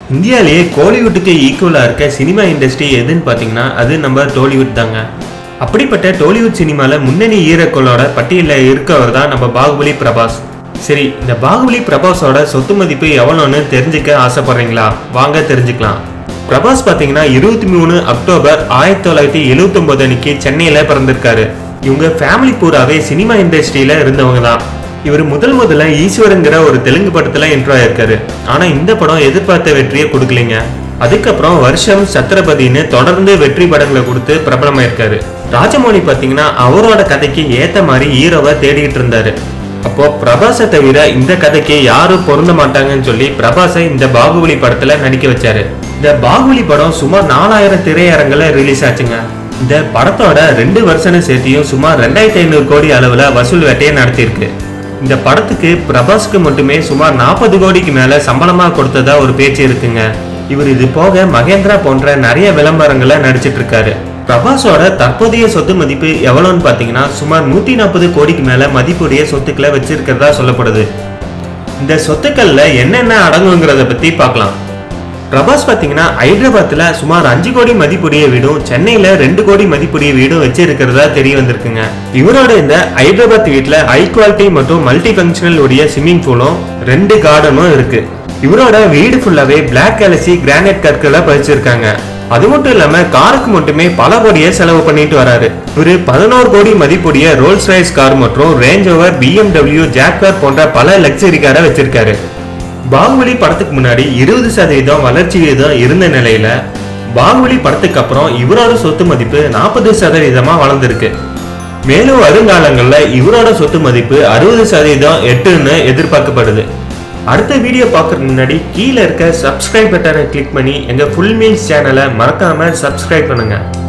இந்தியாவிலேயே கோலிவுட்டுக்கு ஈக்குவலாக இருக்க சினிமா இண்டஸ்ட்ரி எதுன்னு பார்த்தீங்கன்னா அது நம்ம டோலிவுட் தாங்க அப்படிப்பட்ட டோலிவுட் சினிமாவில் முன்னணி ஈரக்களோட பட்டியலில் இருக்கவர் தான் நம்ம பாகுபலி பிரபாஸ் சரி இந்த பாகுபலி பிரபாஸோட சொத்து மதிப்பு எவ்வளோன்னு தெரிஞ்சுக்க ஆசைப்படுறீங்களா வாங்க தெரிஞ்சுக்கலாம் பிரபாஸ் பார்த்தீங்கன்னா இருபத்தி மூணு அக்டோபர் ஆயிரத்தி தொள்ளாயிரத்தி எழுவத்தொம்போது அன்னைக்கு சென்னையில் பிறந்திருக்காரு இவங்க ஃபேமிலி பூராவே சினிமா இண்டஸ்ட்ரியில இருந்தவங்க தான் இவர் முதல் முதல்ல ஈஸ்வரங்கிற ஒரு தெலுங்கு படத்துல இன்ட்ரோ ஆயிருக்காரு ஆனா இந்த படம் எதிர்பார்த்த வெற்றியை கொடுக்கலைங்க அதுக்கப்புறம் வருஷம் சத்ரபதினு தொடர்ந்து வெற்றி படங்களை கொடுத்து பிரபலமாயிருக்காரு ராஜமௌழி பாத்தீங்கன்னா அவரோட கதைக்கு ஏத்த மாதிரி ஹீரோவை தேடிட்டு இருந்தாரு அப்போ பிரபாஸை தவிர இந்த கதைக்கு யாரும் பொருந்த மாட்டாங்கன்னு சொல்லி பிரபாஸை இந்த பாகுபலி படத்துல நடிக்க வச்சாரு இந்த பாகுபலி படம் சுமார் நாலாயிரம் திரையரங்குல ரிலீஸ் ஆச்சுங்க இந்த படத்தோட ரெண்டு வருஷம் சேர்த்தியும் சுமார் ரெண்டாயிரத்தி ஐநூறு கோடி அளவுல வசூல் வேட்டையை நடத்தியிருக்கு இந்த படத்துக்கு பிரபாஸ்க்கு மட்டுமே சுமார் நாற்பது கோடிக்கு மேல சம்பளமா கொடுத்ததா ஒரு பேச்சு இருக்குங்க இவர் இது போக மகேந்திரா போன்ற நிறைய விளம்பரங்களை நடிச்சிட்டு இருக்காரு பிரபாஸோட தற்போதைய சொத்து மதிப்பு எவ்வளோன்னு பார்த்தீங்கன்னா சுமார் நூற்றி நாற்பது கோடிக்கு மேல மதிப்புடைய சொத்துக்களை வச்சிருக்கிறதா சொல்லப்படுது இந்த சொத்துக்கள்ல என்னென்ன அடங்குங்கிறத பத்தி பார்க்கலாம் பிரபாஸ் பார்த்தீங்கன்னா ஹைதராபாத்தில் சுமார் அஞ்சு கோடி மதிப்புடைய வீடும் சென்னையில் ரெண்டு கோடி மதிப்புடைய வீடும் வச்சிருக்கிறதா தெரிய வந்திருக்குங்க இவரோட இந்த ஹைதராபாத் வீட்டில் ஹை குவாலிட்டி மற்றும் மல்டி ஃபங்க்ஷனல் உடைய ஸ்விம்மிங் பூலும் ரெண்டு கார்டனும் இருக்கு இவரோட வீடு ஃபுல்லாவே பிளாக் கேலசி கிரானைட் கற்களை பதிச்சிருக்காங்க அது மட்டும் இல்லாம காருக்கு மட்டுமே பல கோடியை செலவு பண்ணிட்டு வராரு இவரு பதினோரு கோடி மதிப்புடைய ரோல்ஸ் ரைஸ் கார் மற்றும் ரேஞ்ச் ஓவர் பிஎம்டபிள்யூ ஜாக்வார் போன்ற பல லக்ஸரி காரை வச்சிருக்காரு பாகுபலி படத்துக்கு முன்னாடி இருபது சதவீதம் வளர்ச்சி விகிதம் இருந்த நிலையில பாகுபலி படத்துக்கு அப்புறம் இவரோட சொத்து மதிப்பு நாற்பது சதவீதமா வளர்ந்துருக்கு மேலும் வருங்காலங்கள்ல இவரோட சொத்து மதிப்பு அறுபது சதவீதம் எட்டுன்னு எதிர்பார்க்கப்படுது அடுத்த வீடியோ பார்க்கறதுக்கு முன்னாடி கீழே இருக்க சப்ஸ்கிரைப் பட்டனை கிளிக் பண்ணி எங்க ஃபுல் மீல்ஸ் சேனலை மறக்காம சப்ஸ்கிரைப் பண்ணுங்க